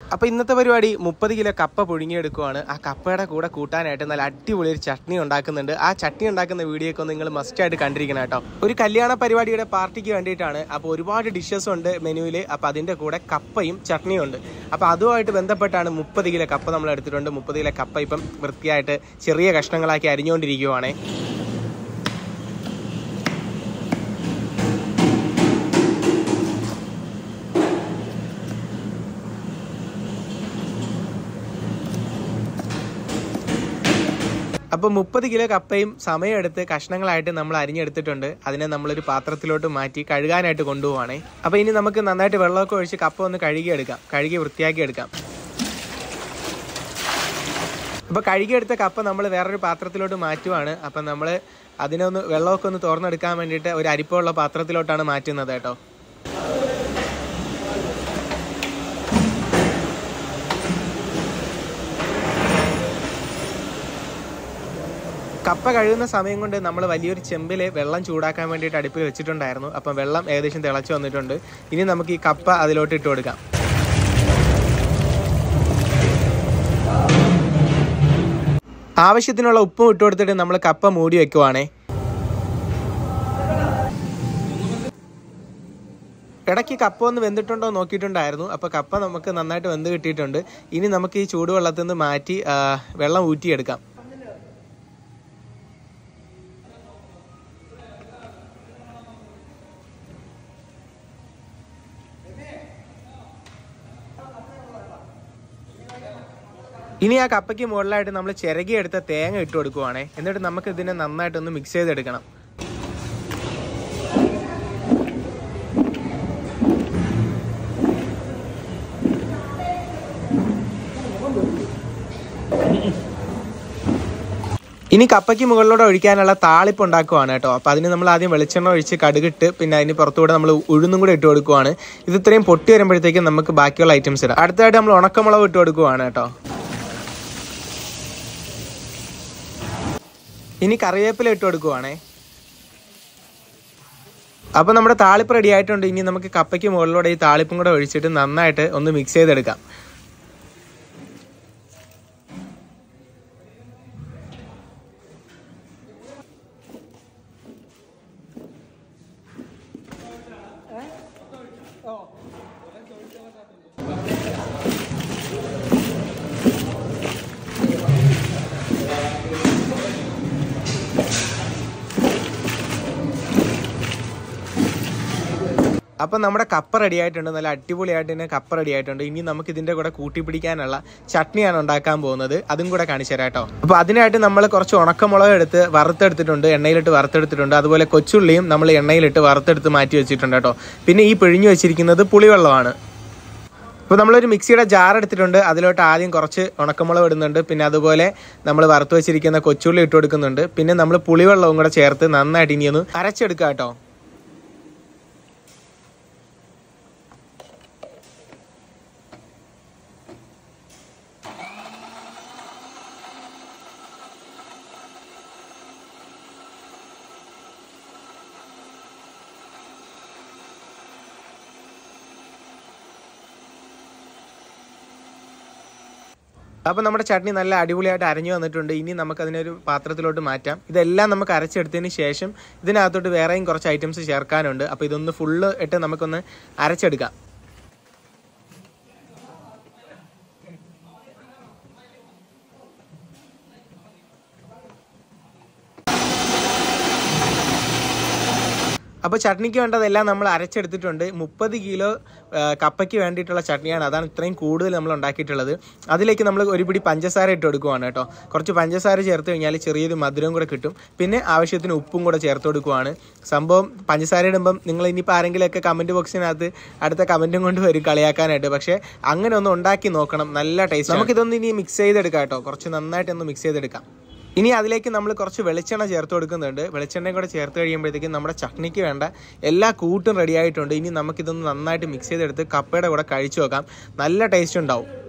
അപ്പോൾ ഇന്നത്തെ പരിപാടി മുപ്പത് കിലോ കപ്പ പുഴുങ്ങിയെടുക്കുവാണ് ആ കപ്പയുടെ കൂടെ കൂട്ടാനായിട്ട് നല്ല അടിപൊളി ഒരു ചട്നി ഉണ്ടാക്കുന്നുണ്ട് ആ ചട്നി ഉണ്ടാക്കുന്ന വീഡിയോ ഒക്കെ നിങ്ങൾ മസ്റ്റായിട്ട് കണ്ടിരിക്കണം കേട്ടോ ഒരു കല്യാണ പരിപാടിയുടെ പാർട്ടിക്ക് വേണ്ടിയിട്ടാണ് അപ്പോൾ ഒരുപാട് ഡിഷസ് ഉണ്ട് മെനുവിൽ അപ്പോൾ അതിൻ്റെ കൂടെ കപ്പയും ചട്നിയും ഉണ്ട് അപ്പോൾ അതുമായിട്ട് ബന്ധപ്പെട്ടാണ് മുപ്പത് കിലോ കപ്പ നമ്മൾ എടുത്തിട്ടുണ്ട് മുപ്പത് കിലോ കപ്പ ഇപ്പം വൃത്തിയായിട്ട് ചെറിയ കഷ്ണങ്ങളാക്കി അരിഞ്ഞുകൊണ്ടിരിക്കുവാണേ അപ്പോൾ മുപ്പത് കിലോ കപ്പയും സമയമെടുത്ത് കഷ്ണങ്ങളായിട്ട് നമ്മൾ അരിഞ്ഞെടുത്തിട്ടുണ്ട് അതിനെ നമ്മളൊരു പാത്രത്തിലോട്ട് മാറ്റി കഴുകാനായിട്ട് കൊണ്ടുപോവാണേ അപ്പോൾ ഇനി നമുക്ക് നന്നായിട്ട് വെള്ളമൊക്കെ ഒഴിച്ച് കപ്പ ഒന്ന് കഴുകിയെടുക്കാം കഴുകി വൃത്തിയാക്കി എടുക്കാം അപ്പോൾ കഴുകിയെടുത്ത കപ്പ നമ്മൾ വേറൊരു പാത്രത്തിലോട്ട് മാറ്റുവാണ് അപ്പം നമ്മൾ അതിനൊന്ന് വെള്ളമൊക്കെ ഒന്ന് തുറന്നെടുക്കാൻ വേണ്ടിയിട്ട് ഒരു അരിപ്പമുള്ള പാത്രത്തിലോട്ടാണ് മാറ്റുന്നത് കേട്ടോ കപ്പ കഴുകുന്ന സമയം കൊണ്ട് നമ്മൾ വലിയൊരു ചെമ്പിൽ വെള്ളം ചൂടാക്കാൻ വേണ്ടിയിട്ട് അടുപ്പിൽ വെച്ചിട്ടുണ്ടായിരുന്നു അപ്പം വെള്ളം ഏകദേശം തിളച്ച് വന്നിട്ടുണ്ട് ഇനി നമുക്ക് ഈ കപ്പ അതിലോട്ട് ഇട്ട് കൊടുക്കാം ആവശ്യത്തിനുള്ള ഉപ്പും ഇട്ട് കൊടുത്തിട്ട് നമ്മൾ കപ്പ മൂടി വെക്കുവാണേ ഇടയ്ക്ക് കപ്പ ഒന്ന് വെന്തിട്ടുണ്ടോ എന്ന് നോക്കിയിട്ടുണ്ടായിരുന്നു അപ്പോൾ കപ്പ നമുക്ക് നന്നായിട്ട് വെന്ത് കിട്ടിയിട്ടുണ്ട് ഇനി നമുക്ക് ഈ ചൂടുവെള്ളത്തിൽ നിന്ന് മാറ്റി ആ, വെള്ളം ഊറ്റിയെടുക്കാം ഇനി ആ കപ്പയ്ക്ക് മുകളിലായിട്ട് നമ്മൾ ചിരകിയെടുത്ത തേങ്ങ ഇട്ട് കൊടുക്കുവാണേ എന്നിട്ട് നമുക്ക് ഇതിനെ നന്നായിട്ടൊന്ന് മിക്സ് ചെയ്തെടുക്കണം ഇനി കപ്പയ്ക്ക് മുകളിലൂടെ ഒഴിക്കാനുള്ള താളിപ്പ് ഉണ്ടാക്കുവാണ് കേട്ടോ അപ്പോൾ അതിന് നമ്മൾ ആദ്യം വെളിച്ചെണ്ണ ഒഴിച്ച് കടുകിട്ട് പിന്നെ അതിന് പുറത്തുകൂടെ നമ്മൾ ഉഴുന്നും കൂടെ ഇട്ട് കൊടുക്കുവാണ് ഇത് ഇത്രയും പൊട്ടി വരുമ്പോഴത്തേക്കും നമുക്ക് ബാക്കിയുള്ള ഐറ്റംസ് ഇടാം അടുത്തായിട്ട് നമ്മൾ ഉണക്കമുളക് ഇട്ട് കൊടുക്കുവാണ് കേട്ടോ ഇനി കറിവേപ്പില ഇട്ട് കൊടുക്കുവാണേ അപ്പോൾ നമ്മുടെ താളിപ്പ് റെഡി ആയിട്ടുണ്ട് ഇനി നമുക്ക് കപ്പയ്ക്ക് മുകളിലൂടെ ഈ താളിപ്പും കൂടെ ഒഴിച്ചിട്ട് നന്നായിട്ട് ഒന്ന് മിക്സ് ചെയ്തെടുക്കാം അപ്പം നമ്മുടെ കപ്പ റെഡി ആയിട്ടുണ്ട് നല്ല അടിപൊളിയായിട്ട് തന്നെ കപ്പ റെഡി ആയിട്ടുണ്ട് ഇനി നമുക്ക് ഇതിന്റെ കൂടെ കൂട്ടിപ്പിടിക്കാനുള്ള ചട്നിയാണ് ഉണ്ടാക്കാൻ പോകുന്നത് അതും കൂടെ കാണിച്ചു തരാം കേട്ടോ അപ്പോൾ അതിനായിട്ട് നമ്മൾ കുറച്ച് ഉണക്കമുളക് എടുത്ത് വറുത്തെടുത്തിട്ടുണ്ട് എണ്ണയിലിട്ട് വറുത്തെടുത്തിട്ടുണ്ട് അതുപോലെ കൊച്ചുള്ളിയും നമ്മൾ എണ്ണയിലിട്ട് വറുത്തെടുത്ത് മാറ്റി വെച്ചിട്ടുണ്ട് കേട്ടോ പിന്നെ ഈ പിഴിഞ്ഞു വെച്ചിരിക്കുന്നത് പുളിവെള്ളമാണ് ഇപ്പോൾ നമ്മളൊരു മിക്സിയുടെ ജാർ എടുത്തിട്ടുണ്ട് അതിലോട്ട് ആദ്യം കുറച്ച് ഉണക്കമുളക് ഇടുന്നുണ്ട് പിന്നെ അതുപോലെ നമ്മൾ വറുത്ത് വെച്ചിരിക്കുന്ന കൊച്ചുള്ളി ഇട്ട് കൊടുക്കുന്നുണ്ട് പിന്നെ നമ്മൾ പുളിവെള്ളവും കൂടെ ചേർത്ത് നന്നായിട്ട് ഇനിയൊന്ന് അരച്ചെടുക്കുക കേട്ടോ അപ്പോൾ നമ്മുടെ ചട്നി നല്ല അടിപൊളിയായിട്ട് അരഞ്ഞു വന്നിട്ടുണ്ട് ഇനി നമുക്ക് അതിനൊരു പാത്രത്തിലോട്ട് മാറ്റാം ഇതെല്ലാം നമുക്ക് അരച്ചെടുത്തതിന് ശേഷം ഇതിനകത്തോട്ട് വേറെയും കുറച്ച് ഐറ്റംസ് ചേർക്കാനുണ്ട് അപ്പോൾ ഇതൊന്ന് ഫുള്ള് ഇട്ട് നമുക്കൊന്ന് അരച്ചെടുക്കാം അപ്പോൾ ചട്നിക്ക് വേണ്ടതെല്ലാം നമ്മൾ അരച്ചെടുത്തിട്ടുണ്ട് മുപ്പത് കിലോ ആ, കപ്പയ്ക്ക് വേണ്ടിയിട്ടുള്ള ചട്നിയാണ് അതാണ് ഇത്രയും കൂടുതൽ നമ്മൾ ഉണ്ടാക്കിയിട്ടുള്ളത് അതിലേക്ക് നമ്മൾ ഒരു പിടി പഞ്ചസാര ഇട്ട് കൊടുക്കുവാണ് കേട്ടോ കുറച്ച് പഞ്ചസാര ചേർത്ത് കഴിഞ്ഞാൽ ചെറിയൊരു മധുരം കൂടെ കിട്ടും പിന്നെ ആവശ്യത്തിന് ഉപ്പും കൂടെ ചേർത്ത് കൊടുക്കുവാണ് സംഭവം പഞ്ചസാര ഇടുമ്പം നിങ്ങൾ ഇനിയിപ്പോൾ ആരെങ്കിലുമൊക്കെ കമൻറ്റ് ബോക്സിനകത്ത് അടുത്ത കമൻറ്റും കൊണ്ട് വരും കളിയാക്കാനായിട്ട് പക്ഷേ അങ്ങനെ ഒന്ന് ഉണ്ടാക്കി നോക്കണം നല്ല ടേസ്റ്റ് നമുക്കിതൊന്ന് ഇനി മിക്സ് ചെയ്തെടുക്കാം കേട്ടോ കുറച്ച് നന്നായിട്ടൊന്ന് മിക്സ് ചെയ്തെടുക്കാം ഇനി അതിലേക്ക് നമ്മൾ കുറച്ച് വെളിച്ചെണ്ണ ചേർത്ത് കൊടുക്കുന്നുണ്ട് വെളിച്ചെണ്ണയും കൂടെ ചേർത്ത് കഴിയുമ്പോഴത്തേക്കും നമ്മുടെ ചട്നിക്ക് വേണ്ട എല്ലാ കൂട്ടും റെഡി ആയിട്ടുണ്ട് ഇനി നമുക്കിതൊന്ന് നന്നായിട്ട് മിക്സ് ചെയ്തെടുത്ത് കപ്പയുടെ കൂടെ കഴിച്ചു നോക്കാം നല്ല ടേസ്റ്റ് ഉണ്ടാവും